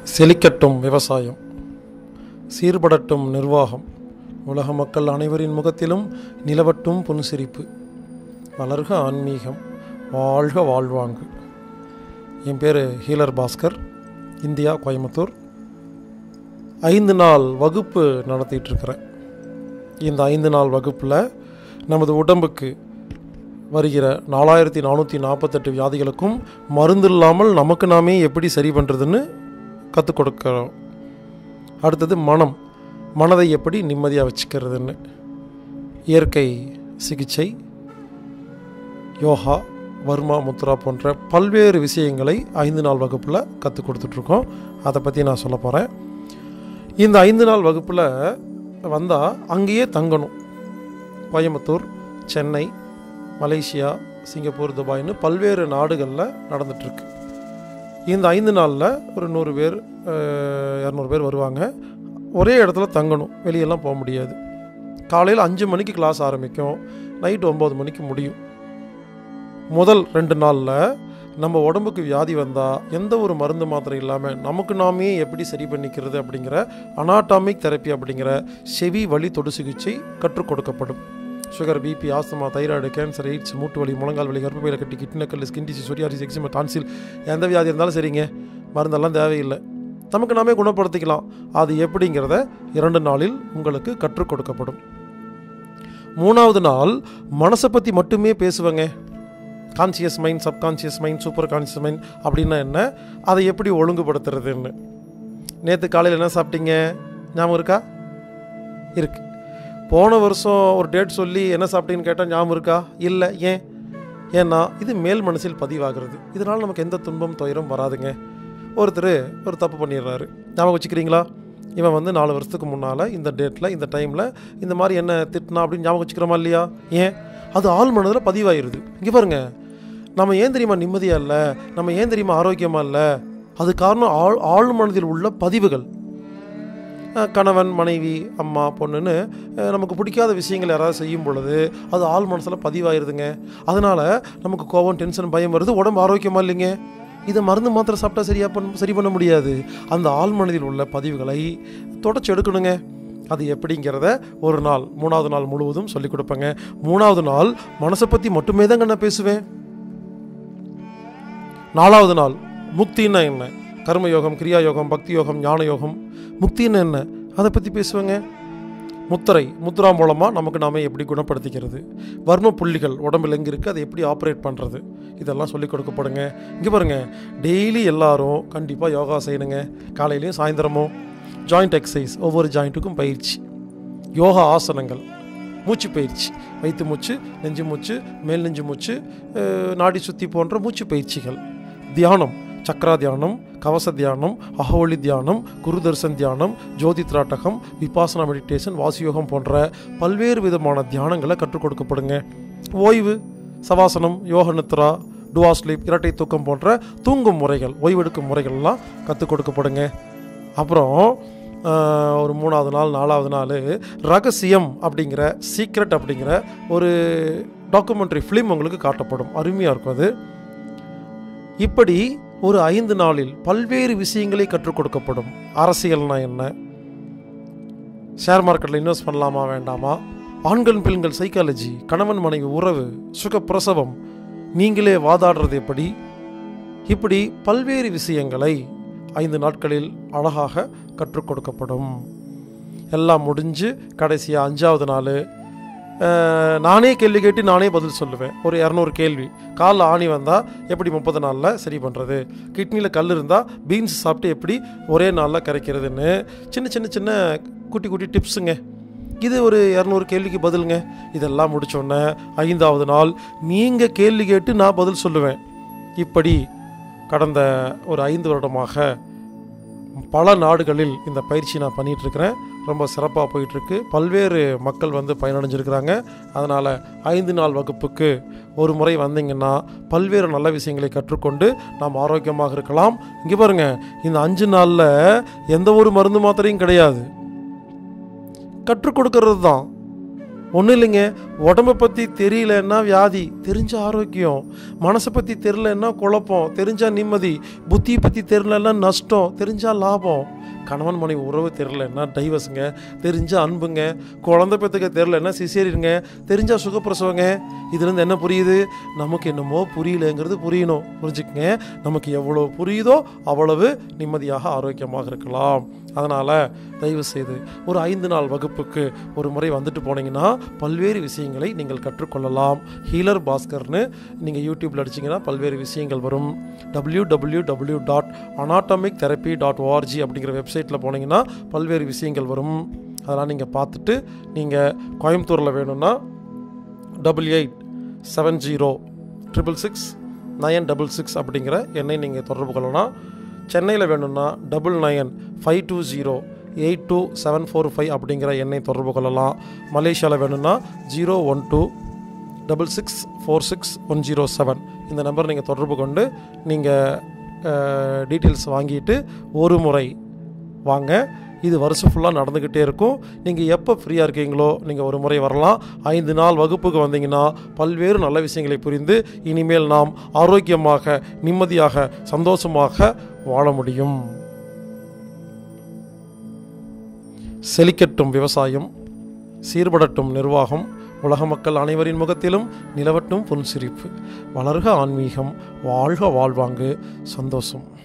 செழிக்கட்டும் விவசாயம் சீர்படட்டும் நிர்வாகம் உலக மக்கள் அனைவரின் முகத்திலும் நிலவட்டும் புன்சிரிப்பு வளர்க ஆன்மீகம் வாழ்க வாழ்வாங்கு என் பேர் ஹீலர் பாஸ்கர் இந்தியா கோயம்புத்தூர் ஐந்து நாள் வகுப்பு நடத்திட்டு இருக்கிறேன் இந்த ஐந்து நாள் வகுப்பில் நமது உடம்புக்கு வருகிற நாலாயிரத்தி நானூற்றி நாற்பத்தெட்டு வியாதிகளுக்கும் மருந்து இல்லாமல் நமக்கு நாமே எப்படி சரி பண்ணுறதுன்னு கற்றுக் கொடுக்குறோம் அடுத்தது மனம் மனதை எப்படி நிம்மதியாக வச்சுக்கிறதுன்னு இயற்கை சிகிச்சை யோகா வர்மா முத்ரா போன்ற பல்வேறு விஷயங்களை ஐந்து நாள் வகுப்பில் கற்றுக் கொடுத்துட்ருக்கோம் அதை பற்றி நான் சொல்ல போகிறேன் இந்த ஐந்து நாள் வகுப்பில் வந்தால் அங்கேயே தங்கணும் கோயம்புத்தூர் சென்னை மலேசியா சிங்கப்பூர் துபாய்னு பல்வேறு நாடுகளில் நடந்துகிட்ருக்கு இந்த ஐந்து நாளில் ஒரு நூறு பேர் அஹ், இரநூறு பேர் வருவாங்க ஒரே இடத்துல தங்கணும் வெளியெல்லாம் போக முடியாது காலையில் அஞ்சு மணிக்கு கிளாஸ் ஆரம்பிக்கும் நைட் ஒம்பது மணிக்கு முடியும் முதல் ரெண்டு நாளில் நம்ம உடம்புக்கு வியாதி வந்தால் எந்த ஒரு மருந்து மாத்திரை இல்லாமல் நமக்கு நாமே எப்படி சரி பண்ணிக்கிறது அப்படிங்கிற அனாட்டாமிக் தெரப்பி அப்படிங்கிற செவி வலி தொடு சிகிச்சை கற்றுக் கொடுக்கப்படும் sugar BP asthma thyroid cancer AIDS மூட்டு வலி முழங்கால் வலி கர்ப்பப்பையில் கட்டி கிட்னக்கல் skin disease psoriasis eczema tonsil எந்த வியாதி இருந்தாலும் சரிங்க மருந்தெல்லாம் தேவையில்லை நமக்கு நாமே குணப்படுத்திக்கலாம் அது எப்படிங்கிறத இரண்டு நாளில் உங்களுக்கு கற்றுக் கொடுக்கப்படும் மூணாவது நாள் மனசை பற்றி மட்டுமே பேசுவேங்க conscious mind subconscious mind super conscious mind அப்படின்னா என்ன அதை எப்படி ஒழுங்குபடுத்துறதுன்னு நேற்று காலையில் என்ன சாப்பிட்டீங்க ஞாபகம் இருக்கா இருக்கு போன வருஷம் ஒரு டேட் சொல்லி என்ன சாப்பிட்டீங்கன்னு கேட்டால் ஞாபகம் இருக்கா இல்லை ஏன் ஏன்னா இது மேல் மனசில் பதிவாகிறது இதனால் நமக்கு எந்த துன்பம் துயரம் வராதுங்க ஒருத்தர் ஒரு தப்பு பண்ணிடுறாரு ஞாபகம் வச்சுக்கிறீங்களா இவன் வந்து நாலு வருஷத்துக்கு முன்னால் இந்த டேட்டில் இந்த டைமில் இந்த மாதிரி என்ன திட்டினா அப்படின்னு ஞாபகம் வச்சுக்கிறோமா இல்லையா ஏன் அது ஆள் மனதில் பதிவாயிருது இங்கே பாருங்க நம்ம ஏன் தெரியுமா நிம்மதியாக இல்லை நம்ம ஏன் தெரியுமா ஆரோக்கியமாக இல்லை அது காரணம் ஆள் ஆள் மனதில் உள்ள பதிவுகள் அஹ் கணவன் மனைவி அம்மா பொண்ணுன்னு அஹ் நமக்கு பிடிக்காத விஷயங்கள் யாராவது செய்யும் பொழுது அது ஆள் மனசில் பதிவாயிருதுங்க அதனால் நமக்கு கோபம் டென்ஷன் பயம் வருது உடம்பு ஆரோக்கியமாக இல்லைங்க இதை மருந்து மாத்திரை சாப்பிட்டா சரியா பண்ண சரி பண்ண முடியாது அந்த ஆள் மனதில் உள்ள பதிவுகளை தொடச்சி எடுக்கணுங்க அது எப்படிங்கிறத ஒரு நாள் மூணாவது நாள் முழுவதும் சொல்லிக் கொடுப்பேங்க மூணாவது நாள் மனசை பற்றி மட்டுமே தாங்க நான் பேசுவேன் நாலாவது நாள் முக்தின்னா என்ன கர்ம யோகம் கிரியா யோகம் பக்தி யோகம் ஞான யோகம் முக்தின்னா என்ன அதை பற்றி பேசுவேங்க முத்திரை முத்ரா மூலமாக நமக்கு நாமே எப்படி குணப்படுத்திக்கிறது வர்ம புள்ளிகள் உடம்புல எங்கே இருக்குது அதை எப்படி ஆப்ரேட் பண்ணுறது இதெல்லாம் சொல்லிக் கொடுக்கப்படுங்க இங்கே பாருங்கள் டெய்லி எல்லாரும் கண்டிப்பாக யோகா செய்யணுங்க காலையிலையும் சாயந்தரமும் ஜாயிண்ட் எக்ஸசைஸ் ஒவ்வொரு ஜாயிண்ட்டுக்கும் பயிற்சி யோகா ஆசனங்கள் மூச்சு பயிற்சி வயிற்று மூச்சு நெஞ்சு மூச்சு மேல் நெஞ்சு மூச்சு அஹ், நாடி சுத்தி போன்ற மூச்சு பயிற்சிகள் தியானம் சக்ரா தியானம் கவச தியானம் அகவழி தியானம் குரு தர்சன் தியானம் ஜோதி திராட்டகம் விபாசனா மெடிடேஷன் வாசியோகம் போன்ற பல்வேறு விதமான தியானங்களை கற்றுக் கொடுக்கப்படுங்க ஓய்வு சவாசனம் யோக நித்ரா டுவா ஸ்லீப் இரட்டை தூக்கம் போன்ற தூங்கும் முறைகள் ஓய்வெடுக்கும் முறைகள்லாம் கற்றுக் கொடுக்கப்படுங்க அப்புறம் ஆஹ், ஒரு மூணாவது நாள் நாலாவது நாள் ரகசியம் அப்படிங்கிற சீக்ரெட் அப்படிங்கிற ஒரு டாக்குமெண்ட்ரி ஃபிலிம் உங்களுக்கு காட்டப்படும் அருமையாக இருக்கும் அது இப்படி ஒரு ஐந்து நாளில் பல்வேறு விஷயங்களை கற்றுக் கொடுக்கப்படும் அரசியல்னா என்ன ஷேர் மார்க்கெட்டில் இன்வெஸ்ட் பண்ணலாமா வேண்டாமா ஆண்கள் பெண்கள் சைக்காலஜி கணவன் மனைவி உறவு சுகப்பிரசவம் நீங்களே வாதாடுறது எப்படி இப்படி பல்வேறு விஷயங்களை ஐந்து நாட்களில் அழகாக கற்றுக் கொடுக்கப்படும் எல்லாம் முடிஞ்சு கடைசியாக அஞ்சாவது நாள் அஹ், நானே கேள்வி கேட்டு நானே பதில் சொல்லுவேன் ஒரு இரநூறு கேள்வி காலில் ஆணி வந்தால் எப்படி முப்பது நாளில் சரி பண்ணுறது கிட்னியில் கல் இருந்தால் பீன்ஸ் சாப்பிட்டு எப்படி ஒரே நாளில் கரைக்கிறதுன்னு சின்ன சின்ன சின்ன குட்டி குட்டி டிப்ஸுங்க இது ஒரு இரநூறு கேள்விக்கு பதிலுங்க இதெல்லாம் முடிச்சோடனே ஐந்தாவது நாள் நீங்கள் கேள்வி கேட்டு நான் பதில் சொல்லுவேன் இப்படி கடந்த ஒரு ஐந்து வருடமாக பல நாடுகளில் இந்த பயிற்சி நான் பண்ணிட்டு இருக்கிறேன் ரொம்ப சிறப்பாக போயிட்டுருக்கு பல்வேறு மக்கள் வந்து பயனடைஞ்சிருக்கிறாங்க அதனால் ஐந்து நாள் வகுப்புக்கு ஒரு முறை வந்தீங்கன்னா பல்வேறு நல்ல விஷயங்களை கற்றுக்கொண்டு நாம் ஆரோக்கியமாக இருக்கலாம் இங்கே பாருங்கள் இந்த அஞ்சு நாளில் எந்த ஒரு மருந்து மாத்திரையும் கிடையாது கற்றுக் கொடுக்கறது தான் ஒன்றும் இல்லைங்க உடம்பை பற்றி தெரியலன்னா வியாதி தெரிஞ்ச ஆரோக்கியம் மனசை பற்றி தெரிலன்னா குழப்பம் தெரிஞ்சா நிம்மதி புத்தியை பற்றி தெரிலன்னா நஷ்டம் தெரிஞ்சா லாபம் கணவன் மனைவி உறவு தெரிலன்னா டைவர்ஸுங்க தெரிஞ்ச அன்புங்க குழந்தை பெற்றுக்க தெரிலன்னா சிசேரிங்க தெரிஞ்சா சுகப்பிரசவங்க இதுலேருந்து என்ன புரியுது நமக்கு என்னமோ புரியலங்கிறது புரியணும் புரிஞ்சுக்கங்க நமக்கு எவ்வளோ புரியுதோ அவ்வளவு நிம்மதியாக ஆரோக்கியமாக இருக்கலாம் அதனால் தயவு செய்து ஒரு ஐந்து நாள் வகுப்புக்கு ஒரு முறை வந்துட்டு போனீங்கன்னா பல்வேறு விஷயங்களை நீங்கள் கற்றுக்கொள்ளலாம் ஹீலர் பாஸ்கர்னு நீங்கள் யூடியூப்பில் அடிச்சிங்கன்னா பல்வேறு விஷயங்கள் வரும் W W W dot anatomic therapy dot ORG அப்படிங்கிற வெப்சைட்டில் போனீங்கன்னா பல்வேறு விஷயங்கள் வரும் அதெல்லாம் நீங்கள் பார்த்துட்டு நீங்கள் கோயம்புத்தூரில் வேணும்னா double eight seven zero triple six nine double six அப்படிங்கிற எண்ணை நீங்கள் தொடர்பு கொள்ளலாம் சென்னையில் வேணும்னா double nine five two zero eight two seven four five அப்படிங்கிற எண்ணை தொடர்பு கொள்ளலாம் மலேசியாவில் வேணும்னா zero one two double six four six one zero seven இந்த நம்பர் நீங்கள் தொடர்பு கொண்டு நீங்கள் டீட்டெயில்ஸ் வாங்கிட்டு ஒரு முறை வாங்க இது வருஷம் ஃபுல்லாக நடந்துக்கிட்டே இருக்கும் நீங்கள் எப்போ ஃப்ரீயாக இருக்கீங்களோ நீங்கள் ஒரு முறை வரலாம் ஐந்து நாள் வகுப்புக்கு வந்தீங்கன்னா பல்வேறு நல்ல விஷயங்களை புரிந்து இனிமேல் நாம் ஆரோக்கியமாக நிம்மதியாக சந்தோஷமாக வாழ முடியும் செழிக்கட்டும் விவசாயம் சீர்படட்டும் நிர்வாகம் உலக மக்கள் அனைவரின் முகத்திலும் நிலவட்டும் புன்சிரிப்பு வளர்க ஆன்மீகம் வாழ்க வாழ்வாங்கு சந்தோஷம்